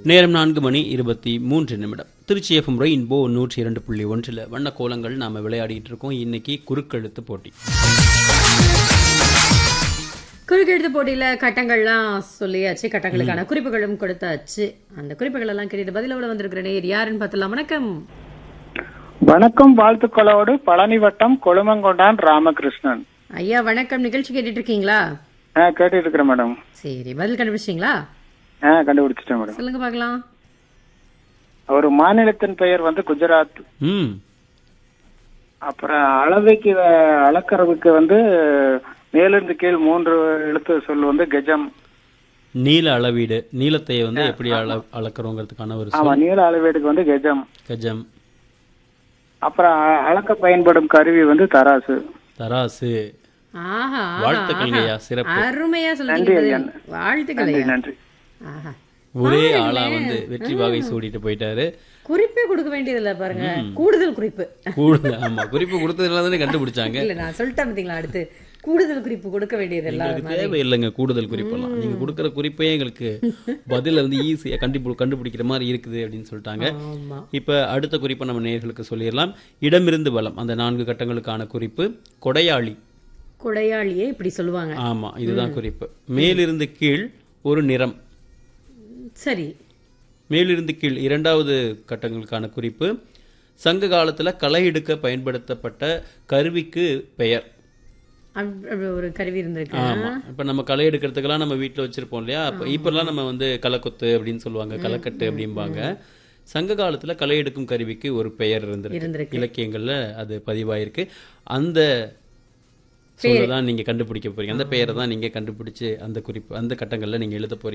நேரம் நான்கு மணி இருபத்தி மூன்று நிமிடம் திருச்சி எஃப்எம் ரெயின்போ நூற்றி இரண்டு புள்ளி ஒன்றில் வண்ண கோலங்கள் நாம விளையாடிட்டு இருக்கோம் இன்னைக்கு குறுக்கெழுத்து போட்டி குறுக்கெழுத்து போட்டியில கட்டங்கள்லாம் சொல்லியாச்சு கட்டங்களுக்கான குறிப்புகளும் கொடுத்தாச்சு அந்த குறிப்புகள் எல்லாம் கேட்டு பதிலோட வந்திருக்கிற நேர் யாருன்னு பார்த்தலாம் வணக்கம் வணக்கம் வாழ்த்துக்களோடு பழனி வட்டம் கொழுமங்கொண்டான் ராமகிருஷ்ணன் ஐயா வணக்கம் நிகழ்ச்சி கேட்டுட்டு இருக்கீங்களா ஆ கேட்டுட்டு இருக்கிறேன் மேடம் சரி பதில் கண்டுபிடிச்சிங்களா ஆ கண்டுபிடிச்சிட்டேன் மேடம் சொல்லுங்க பார்க்கலாம் ஒரு மாநிலத்தின் பெயர் வந்து குஜராத் ம் அப்புறம் அளவைக்கு வ- அளக்கறவுக்கு வந்து மேலிருந்து கீழ் மூன்று எழுத்து சொல் வந்து கஜம் நீள அளவீடு நீளத்தை வந்து எப்படி அள அளக்கிறோங்கிறதுக்கான ஒரு ஆமா சொல் நீள அளவீடுக்கு வந்து கஜம் கஜம் அப்புறம் அ- அளக்க பயன்படும் கருவி வந்து தராசு தராசு ஆஹா ஆஹா, வாழ்த்துக்கள்ங்கய்யா ஆஹா. சிறப்பு அருமையா சொல்லிட்டீங்க பதில். வாழ்த்துக்கள் நன்றி ஐயா நன்றி ஆஹா ஒரே ஆளா வந்து வெற்றி வாகை சூடிட்டு போயிட்டாரு குறிப்பே கொடுக்க வேண்டியதில்ல பாருங்க கூடுதல் குறிப்பு கூடுதல் ஆமா குறிப்பு கொடுத்ததுல தானே கண்டுபிடிச்சாங்க இல்ல நான் சொல்லிட்டேன் பாத்தீங்களா அடுத்து கூடுதல் குறிப்பு கொடுக்க வேண்டியது எங்களுக்கு தேவையில்லைங்க கூடுதல் குறிப்பெல்லாம் நீங்க கொடுக்குற குறிப்பே எங்களுக்கு பதில வந்து ஈஸியா கண்டுபிடி கண்டுபிடிக்கிற மாதிரி இருக்குது அப்படின்னு சொல்லிட்டாங்க ஆமா இப்ப அடுத்த குறிப்பை நம்ம நேர்களுக்கு சொல்லிடலாம் இடமிருந்து வலம் அந்த நான்கு கட்டங்களுக்கான குறிப்பு கொடையாளி கொடையாளியே இப்படி சொல்லுவாங்க ஆமா இதுதான் குறிப்பு மேலிருந்து கீழ் ஒரு நிறம் சரி மேலிருந்து கீழ் இரண்டாவது கட்டங்களுக்கான குறிப்பு சங்க காலத்துல களை எடுக்க பயன்படுத்தப்பட்ட கருவிக்கு பெயர் அப்- அப்படி ஒரு கருவி இருந்திருக்கு ஆமா இப்ப நம்ம களை எடுக்கிறதுக்கெல்லாம் நம்ம வீட்ல வச்சிருப்போம் இல்லையா அப்ப இப்பெல்லாம் நம்ம வந்து களைக்கொத்து அப்படின்னு சொல்லுவாங்க களைக்கட்டு அப்படிம்பாங்க சங்க காலத்துல களை எடுக்கும் கருவிக்கு ஒரு பெயர் இருந்திருக்கு இருந்திருக்கு. இலக்கியங்கள்ல அது பதிவாயிருக்கு அந்த சொல்ல தான் நீங்க கண்டுபிடிக்க போறீங்க அந்த பெயரை தான் நீங்க கண்டுபிடிச்சு அந்த குறிப்பு அந்த கட்டங்கள்ல நீங்க எழுத போறீங்க